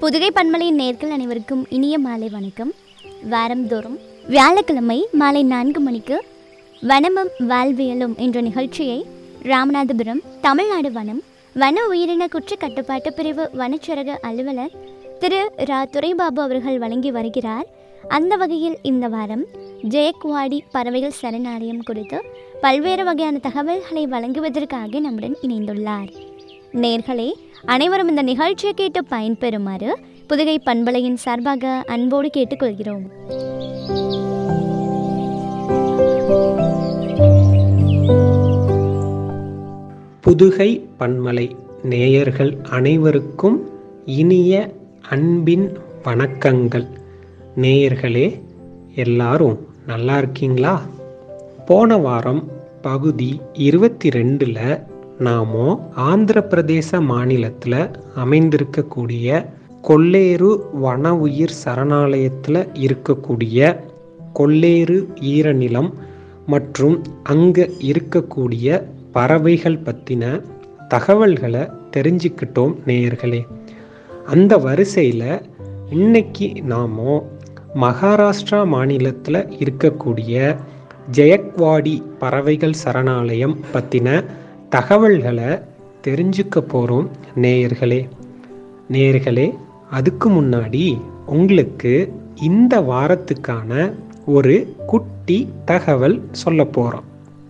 புதுகை பன்மலையின் நேர்கள் அனைவருக்கும் இனிய மாலை வணக்கம் வாரந்தோறும் வியாழக்கிழமை மாலை நான்கு மணிக்கு வனமும் வாழ்வியலும் என்ற நிகழ்ச்சியை ராமநாதபுரம் தமிழ்நாடு வனம் வன உயிரின குற்ற கட்டுப்பாட்டு பிரிவு வனச்சரக அலுவலர் திரு ரா துரைபாபு அவர்கள் வழங்கி வருகிறார் அந்த வகையில் இந்த வாரம் ஜெயக்குவாடி பறவைகள் சரணாலயம் குறித்து பல்வேறு வகையான தகவல்களை வழங்குவதற்காக நம்முடன் இணைந்துள்ளார் நேர்களே அனைவரும் இந்த நிகழ்ச்சியை கேட்டு பயன்பெறுமாறு புதுகை பண்பலையின் சார்பாக அன்போடு கேட்டுக்கொள்கிறோம் புதுகை பன்மலை நேயர்கள் அனைவருக்கும் இனிய அன்பின் வணக்கங்கள் நேயர்களே எல்லாரும் நல்லா இருக்கீங்களா போன வாரம் பகுதி இருபத்தி ரெண்டில் நாமோ ஆந்திர பிரதேச மாநிலத்தில் அமைந்திருக்கக்கூடிய கொல்லேரு வன உயிர் சரணாலயத்தில் இருக்கக்கூடிய கொல்லேரு ஈரநிலம் மற்றும் அங்கே இருக்கக்கூடிய பறவைகள் பற்றின தகவல்களை தெரிஞ்சுக்கிட்டோம் நேயர்களே அந்த வரிசையில் இன்னைக்கு நாமோ மகாராஷ்டிரா மாநிலத்தில் இருக்கக்கூடிய ஜெயக்வாடி பறவைகள் சரணாலயம் பற்றின தகவல்களை தெரிஞ்சுக்க போகிறோம் நேயர்களே நேயர்களே அதுக்கு முன்னாடி உங்களுக்கு இந்த வாரத்துக்கான ஒரு குட்டி தகவல் சொல்ல போகிறோம்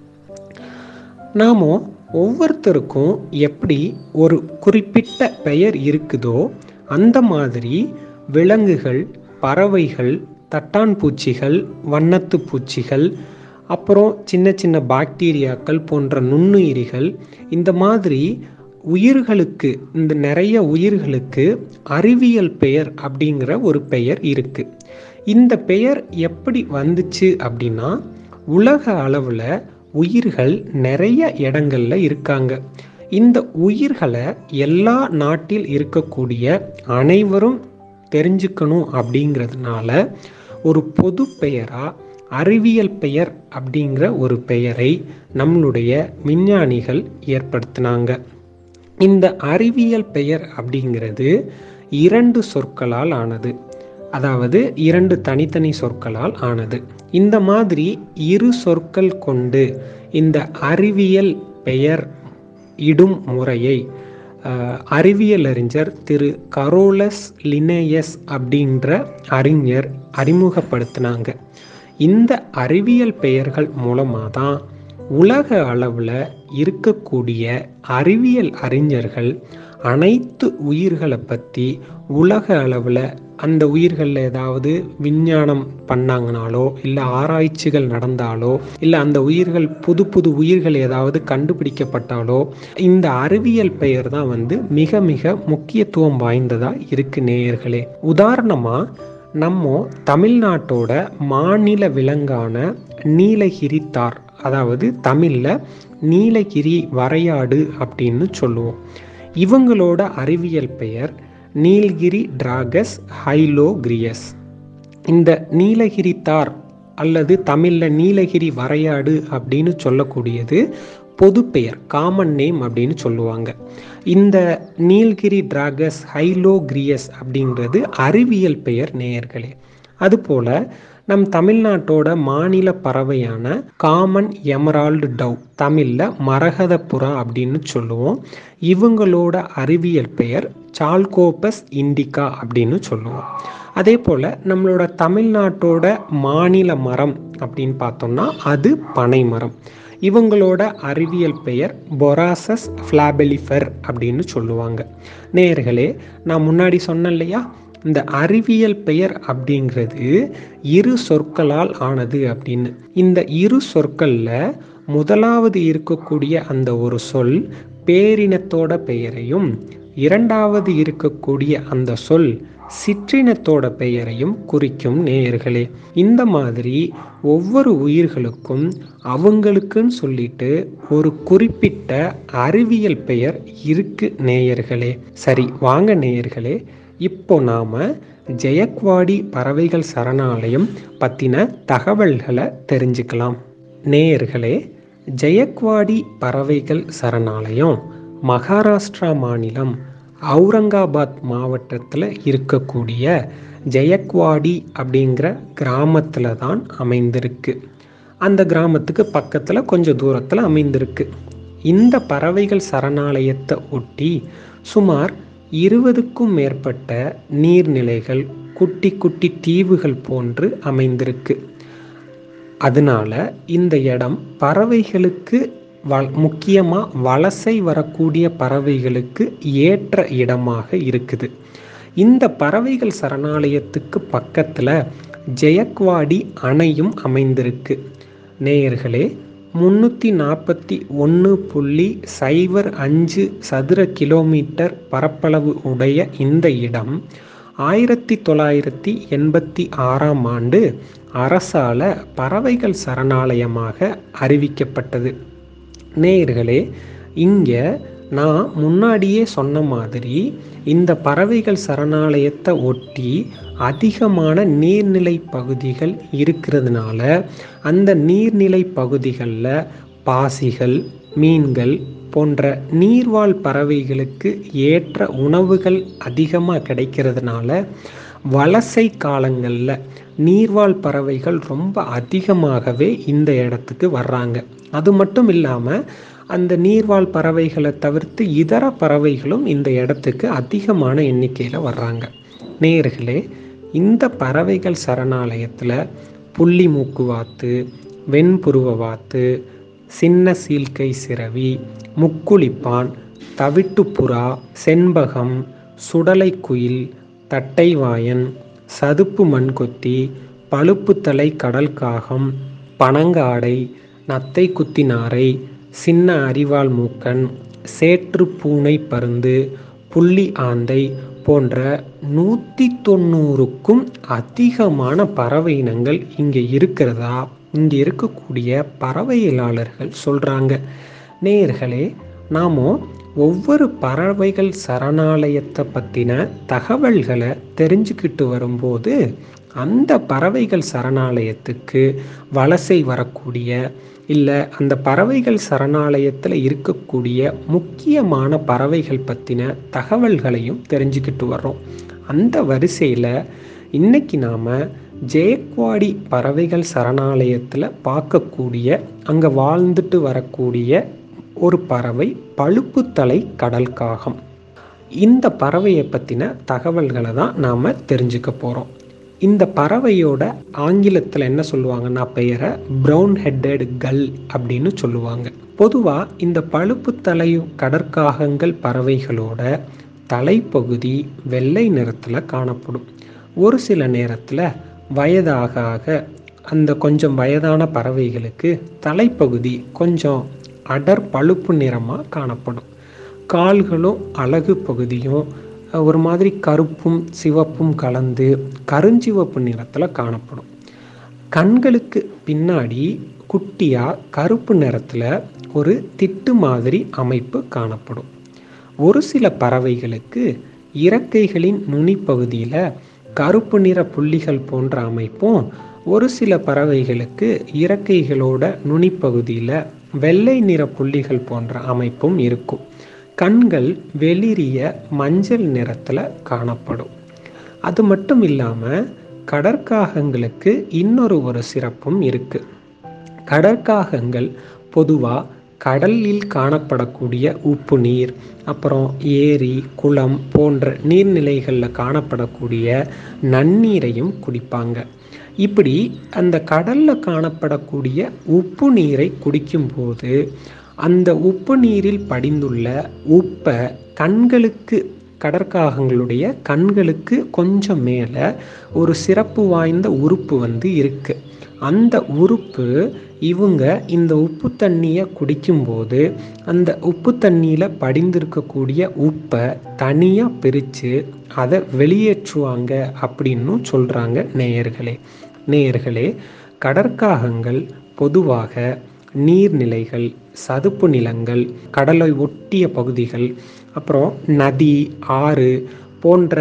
நாம ஒவ்வொருத்தருக்கும் எப்படி ஒரு குறிப்பிட்ட பெயர் இருக்குதோ அந்த மாதிரி விலங்குகள் பறவைகள் தட்டான் பூச்சிகள் வண்ணத்து பூச்சிகள் அப்புறம் சின்ன சின்ன பாக்டீரியாக்கள் போன்ற நுண்ணுயிரிகள் இந்த மாதிரி உயிர்களுக்கு இந்த நிறைய உயிர்களுக்கு அறிவியல் பெயர் அப்படிங்கிற ஒரு பெயர் இருக்கு இந்த பெயர் எப்படி வந்துச்சு அப்படின்னா உலக அளவில் உயிர்கள் நிறைய இடங்கள்ல இருக்காங்க இந்த உயிர்களை எல்லா நாட்டில் இருக்கக்கூடிய அனைவரும் தெரிஞ்சுக்கணும் அப்படிங்கிறதுனால ஒரு பொது பெயரா அறிவியல் பெயர் அப்படிங்கிற ஒரு பெயரை நம்மளுடைய விஞ்ஞானிகள் ஏற்படுத்தினாங்க இந்த அறிவியல் பெயர் அப்படிங்கிறது இரண்டு சொற்களால் ஆனது அதாவது இரண்டு தனித்தனி சொற்களால் ஆனது இந்த மாதிரி இரு சொற்கள் கொண்டு இந்த அறிவியல் பெயர் இடும் முறையை அஹ், அறிவியல் அறிஞர் திரு கரோலஸ் லினேயஸ் அப்படின்ற அறிஞர் அறிமுகப்படுத்தினாங்க இந்த அறிவியல் பெயர்கள் மூலமாக தான் உலக அளவில் இருக்கக்கூடிய அறிவியல் அறிஞர்கள் அனைத்து உயிர்களை பற்றி உலக அளவில் அந்த உயிர்களில் ஏதாவது விஞ்ஞானம் பண்ணாங்கனாலோ இல்லை ஆராய்ச்சிகள் நடந்தாலோ இல்லை அந்த உயிர்கள் புது புது உயிர்கள் ஏதாவது கண்டுபிடிக்கப்பட்டாலோ இந்த அறிவியல் பெயர் தான் வந்து மிக மிக முக்கியத்துவம் வாய்ந்ததாக இருக்கு நேயர்களே உதாரணமாக நம்ம தமிழ்நாட்டோட மாநில விலங்கான நீலகிரி தார் அதாவது தமிழில் நீலகிரி வரையாடு அப்படின்னு சொல்லுவோம் இவங்களோட அறிவியல் பெயர் நீல்கிரி டிராகஸ் ஹைலோகிரியஸ் இந்த நீலகிரி தார் அல்லது தமிழில் நீலகிரி வரையாடு அப்படின்னு சொல்லக்கூடியது பொது பெயர் காமன் நேம் அப்படின்னு சொல்லுவாங்க இந்த நீல்கிரி டிராகஸ் ஹைலோகிரியஸ் அப்படின்றது அறிவியல் பெயர் நேயர்களே அதுபோல் நம் தமிழ்நாட்டோட மாநில பறவையான காமன் எமரால்டு டவ் தமிழில் மரகத புறா அப்படின்னு சொல்லுவோம் இவங்களோட அறிவியல் பெயர் சால்கோபஸ் இண்டிகா அப்படின்னு சொல்லுவோம் அதே போல் நம்மளோட தமிழ்நாட்டோட மாநில மரம் அப்படின்னு பார்த்தோம்னா அது பனை மரம் இவங்களோட அறிவியல் பெயர் பொராசஸ் ஃப்ளாபெலிஃபர் அப்படின்னு சொல்லுவாங்க நேயர்களே நான் முன்னாடி சொன்னேன் இல்லையா இந்த அறிவியல் பெயர் அப்படிங்கிறது இரு சொற்களால் ஆனது அப்படின்னு இந்த இரு சொற்களில் முதலாவது இருக்கக்கூடிய அந்த ஒரு சொல் பேரினத்தோட பெயரையும் இரண்டாவது இருக்கக்கூடிய அந்த சொல் சிற்றினத்தோட பெயரையும் குறிக்கும் நேயர்களே இந்த மாதிரி ஒவ்வொரு உயிர்களுக்கும் அவங்களுக்குன்னு சொல்லிட்டு ஒரு குறிப்பிட்ட அறிவியல் பெயர் இருக்கு நேயர்களே சரி வாங்க நேயர்களே இப்போ நாம ஜெயக்வாடி பறவைகள் சரணாலயம் பற்றின தகவல்களை தெரிஞ்சுக்கலாம் நேயர்களே ஜெயக்வாடி பறவைகள் சரணாலயம் மகாராஷ்டிரா மாநிலம் அவுரங்காபாத் மாவட்டத்தில் இருக்கக்கூடிய ஜெயக்வாடி அப்படிங்கிற கிராமத்தில் தான் அமைந்திருக்கு அந்த கிராமத்துக்கு பக்கத்தில் கொஞ்சம் தூரத்தில் அமைந்திருக்கு இந்த பறவைகள் சரணாலயத்தை ஒட்டி சுமார் இருபதுக்கும் மேற்பட்ட நீர்நிலைகள் குட்டி குட்டி தீவுகள் போன்று அமைந்திருக்கு அதனால இந்த இடம் பறவைகளுக்கு வ முக்கியமாக வலசை வரக்கூடிய பறவைகளுக்கு ஏற்ற இடமாக இருக்குது இந்த பறவைகள் சரணாலயத்துக்கு பக்கத்தில் ஜெயக்வாடி அணையும் அமைந்திருக்கு நேயர்களே முந்நூற்றி நாற்பத்தி ஒன்று புள்ளி சைபர் அஞ்சு சதுர கிலோமீட்டர் பரப்பளவு உடைய இந்த இடம் ஆயிரத்தி தொள்ளாயிரத்தி எண்பத்தி ஆறாம் ஆண்டு அரசால பறவைகள் சரணாலயமாக அறிவிக்கப்பட்டது நேயர்களே இங்கே நான் முன்னாடியே சொன்ன மாதிரி இந்த பறவைகள் சரணாலயத்தை ஒட்டி அதிகமான நீர்நிலை பகுதிகள் இருக்கிறதுனால அந்த நீர்நிலை பகுதிகளில் பாசிகள் மீன்கள் போன்ற நீர்வாழ் பறவைகளுக்கு ஏற்ற உணவுகள் அதிகமாக கிடைக்கிறதுனால வலசை காலங்களில் நீர்வாழ் பறவைகள் ரொம்ப அதிகமாகவே இந்த இடத்துக்கு வர்றாங்க அது மட்டும் இல்லாமல் அந்த நீர்வாழ் பறவைகளை தவிர்த்து இதர பறவைகளும் இந்த இடத்துக்கு அதிகமான எண்ணிக்கையில் வர்றாங்க நேர்களே இந்த பறவைகள் சரணாலயத்தில் புள்ளி மூக்குவாத்து வெண்புருவ வாத்து சின்ன சீல்கை சிறவி முக்குளிப்பான் தவிட்டுப்புறா செண்பகம் சுடலை குயில் தட்டைவாயன் சதுப்பு மண்கொத்தி பழுப்புத்தலை கடல் காகம் பனங்காடை நத்தை குத்தினாரை சின்ன அரிவாள் மூக்கன் சேற்று பூனை பருந்து புள்ளி ஆந்தை போன்ற நூற்றி தொண்ணூறுக்கும் அதிகமான பறவை இனங்கள் இங்கே இருக்கிறதா இங்கே இருக்கக்கூடிய பறவையியலாளர்கள் சொல்கிறாங்க நேயர்களே நாமோ ஒவ்வொரு பறவைகள் சரணாலயத்தை பற்றின தகவல்களை தெரிஞ்சுக்கிட்டு வரும்போது அந்த பறவைகள் சரணாலயத்துக்கு வலசை வரக்கூடிய இல்லை அந்த பறவைகள் சரணாலயத்தில் இருக்கக்கூடிய முக்கியமான பறவைகள் பற்றின தகவல்களையும் தெரிஞ்சுக்கிட்டு வர்றோம் அந்த வரிசையில் இன்னைக்கு நாம் ஜெயக்வாடி பறவைகள் சரணாலயத்தில் பார்க்கக்கூடிய அங்கே வாழ்ந்துட்டு வரக்கூடிய ஒரு பறவை பழுப்புத்தலை கடல் காகம் இந்த பறவையை பற்றின தகவல்களை தான் நாம் தெரிஞ்சுக்க போகிறோம் இந்த பறவையோட ஆங்கிலத்தில் என்ன சொல்லுவாங்கன்னா பெயரை ப்ரௌன் ஹெட்டட் கல் அப்படின்னு சொல்லுவாங்க பொதுவாக இந்த பழுப்பு தலை கடற்காகங்கள் பறவைகளோட தலைப்பகுதி வெள்ளை நிறத்தில் காணப்படும் ஒரு சில நேரத்தில் வயதாக ஆக அந்த கொஞ்சம் வயதான பறவைகளுக்கு தலைப்பகுதி கொஞ்சம் அடர் பழுப்பு நிறமாக காணப்படும் கால்களும் அழகு பகுதியும் ஒரு மாதிரி கருப்பும் சிவப்பும் கலந்து கருஞ்சிவப்பு நிறத்தில் காணப்படும் கண்களுக்கு பின்னாடி குட்டியாக கருப்பு நிறத்தில் ஒரு திட்டு மாதிரி அமைப்பு காணப்படும் ஒரு சில பறவைகளுக்கு இறக்கைகளின் நுனிப்பகுதியில் கருப்பு நிற புள்ளிகள் போன்ற அமைப்பும் ஒரு சில பறவைகளுக்கு இறக்கைகளோட நுனிப்பகுதியில் வெள்ளை நிற புள்ளிகள் போன்ற அமைப்பும் இருக்கும் கண்கள் வெளிரிய மஞ்சள் நிறத்தில் காணப்படும் அது மட்டும் இல்லாமல் கடற்காகங்களுக்கு இன்னொரு ஒரு சிறப்பும் இருக்குது கடற்காகங்கள் பொதுவாக கடலில் காணப்படக்கூடிய உப்பு நீர் அப்புறம் ஏரி குளம் போன்ற நீர்நிலைகளில் காணப்படக்கூடிய நன்னீரையும் குடிப்பாங்க இப்படி அந்த கடலில் காணப்படக்கூடிய உப்பு நீரை குடிக்கும்போது அந்த உப்பு நீரில் படிந்துள்ள உப்பை கண்களுக்கு கடற்காகங்களுடைய கண்களுக்கு கொஞ்சம் மேலே ஒரு சிறப்பு வாய்ந்த உறுப்பு வந்து இருக்கு அந்த உறுப்பு இவங்க இந்த உப்பு தண்ணியை குடிக்கும்போது அந்த உப்பு தண்ணியில் படிந்திருக்கக்கூடிய உப்பை தனியாக பிரித்து அதை வெளியேற்றுவாங்க அப்படின்னும் சொல்கிறாங்க நேயர்களே நேயர்களே கடற்காகங்கள் பொதுவாக நீர்நிலைகள் சதுப்பு நிலங்கள் கடலை ஒட்டிய பகுதிகள் அப்புறம் நதி ஆறு போன்ற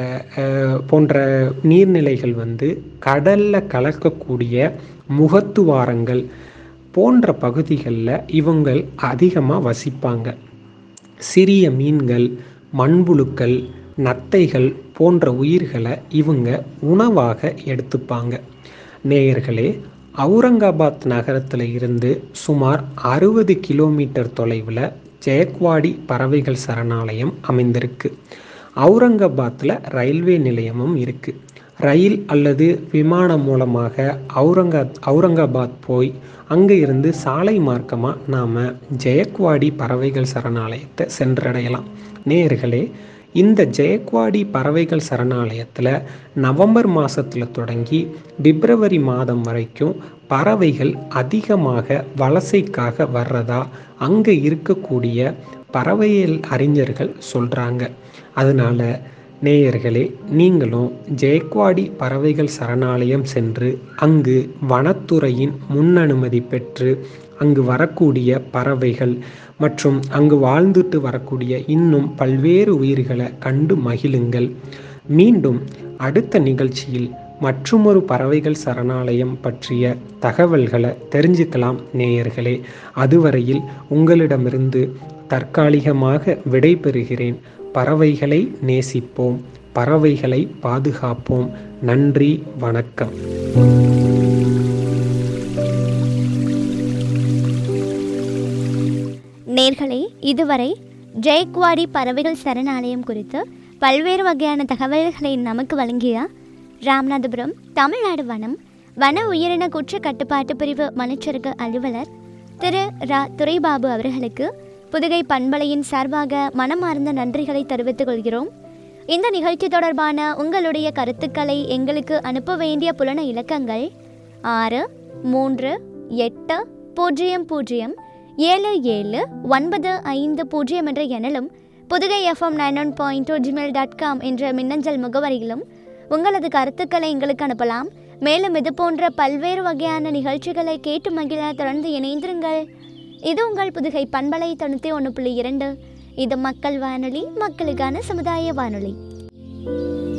போன்ற நீர்நிலைகள் வந்து கடலில் கலக்கக்கூடிய முகத்துவாரங்கள் போன்ற பகுதிகளில் இவங்கள் அதிகமாக வசிப்பாங்க சிறிய மீன்கள் மண்புழுக்கள் நத்தைகள் போன்ற உயிர்களை இவங்க உணவாக எடுத்துப்பாங்க நேயர்களே அவுரங்காபாத் நகரத்தில் இருந்து சுமார் அறுபது கிலோமீட்டர் தொலைவில் ஜெயக்வாடி பறவைகள் சரணாலயம் அமைந்திருக்கு அவுரங்காபாத்தில் ரயில்வே நிலையமும் இருக்குது ரயில் அல்லது விமானம் மூலமாக அவுரங்கா அவுரங்காபாத் போய் அங்கே இருந்து சாலை மார்க்கமாக நாம் ஜெயக்வாடி பறவைகள் சரணாலயத்தை சென்றடையலாம் நேர்களே இந்த ஜெயக்வாடி பறவைகள் சரணாலயத்தில் நவம்பர் மாதத்தில் தொடங்கி பிப்ரவரி மாதம் வரைக்கும் பறவைகள் அதிகமாக வலசைக்காக வர்றதா அங்கே இருக்கக்கூடிய பறவையியல் அறிஞர்கள் சொல்கிறாங்க அதனால் நேயர்களே நீங்களும் ஜெயக்வாடி பறவைகள் சரணாலயம் சென்று அங்கு வனத்துறையின் முன்னனுமதி பெற்று அங்கு வரக்கூடிய பறவைகள் மற்றும் அங்கு வாழ்ந்துட்டு வரக்கூடிய இன்னும் பல்வேறு உயிர்களை கண்டு மகிழுங்கள் மீண்டும் அடுத்த நிகழ்ச்சியில் மற்றுமொரு பறவைகள் சரணாலயம் பற்றிய தகவல்களை தெரிஞ்சுக்கலாம் நேயர்களே அதுவரையில் உங்களிடமிருந்து தற்காலிகமாக விடைபெறுகிறேன் பறவைகளை நேசிப்போம் பறவைகளை பாதுகாப்போம் நன்றி வணக்கம் நேர்களே இதுவரை ஜெயக்வாடி பறவைகள் சரணாலயம் குறித்து பல்வேறு வகையான தகவல்களை நமக்கு வழங்கிய ராமநாதபுரம் தமிழ்நாடு வனம் வன உயிரின குற்ற கட்டுப்பாட்டு பிரிவு மனுச்சருக அலுவலர் திரு ரா துரைபாபு அவர்களுக்கு புதுகை பண்பலையின் சார்பாக மனமார்ந்த நன்றிகளை தெரிவித்துக் கொள்கிறோம் இந்த நிகழ்ச்சி தொடர்பான உங்களுடைய கருத்துக்களை எங்களுக்கு அனுப்ப வேண்டிய புலன இலக்கங்கள் ஆறு மூன்று எட்டு பூஜ்ஜியம் பூஜ்ஜியம் ஏழு ஏழு ஒன்பது ஐந்து பூஜ்ஜியம் என்ற எண்ணிலும் Pudugai FM nine one point two Gmail dot com என்ற மின்னஞ்சல் முகவரியிலும் உங்களது கருத்துக்களை எங்களுக்கு அனுப்பலாம் மேலும் இது போன்ற பல்வேறு வகையான நிகழ்ச்சிகளை கேட்டு மகிழ தொடர்ந்து இணைந்திருங்கள் இது உங்கள் புதுகை பண்பலை தொண்ணூற்றி ஒன்று புள்ளி இரண்டு இது மக்கள் வானொலி மக்களுக்கான சமுதாய வானொலி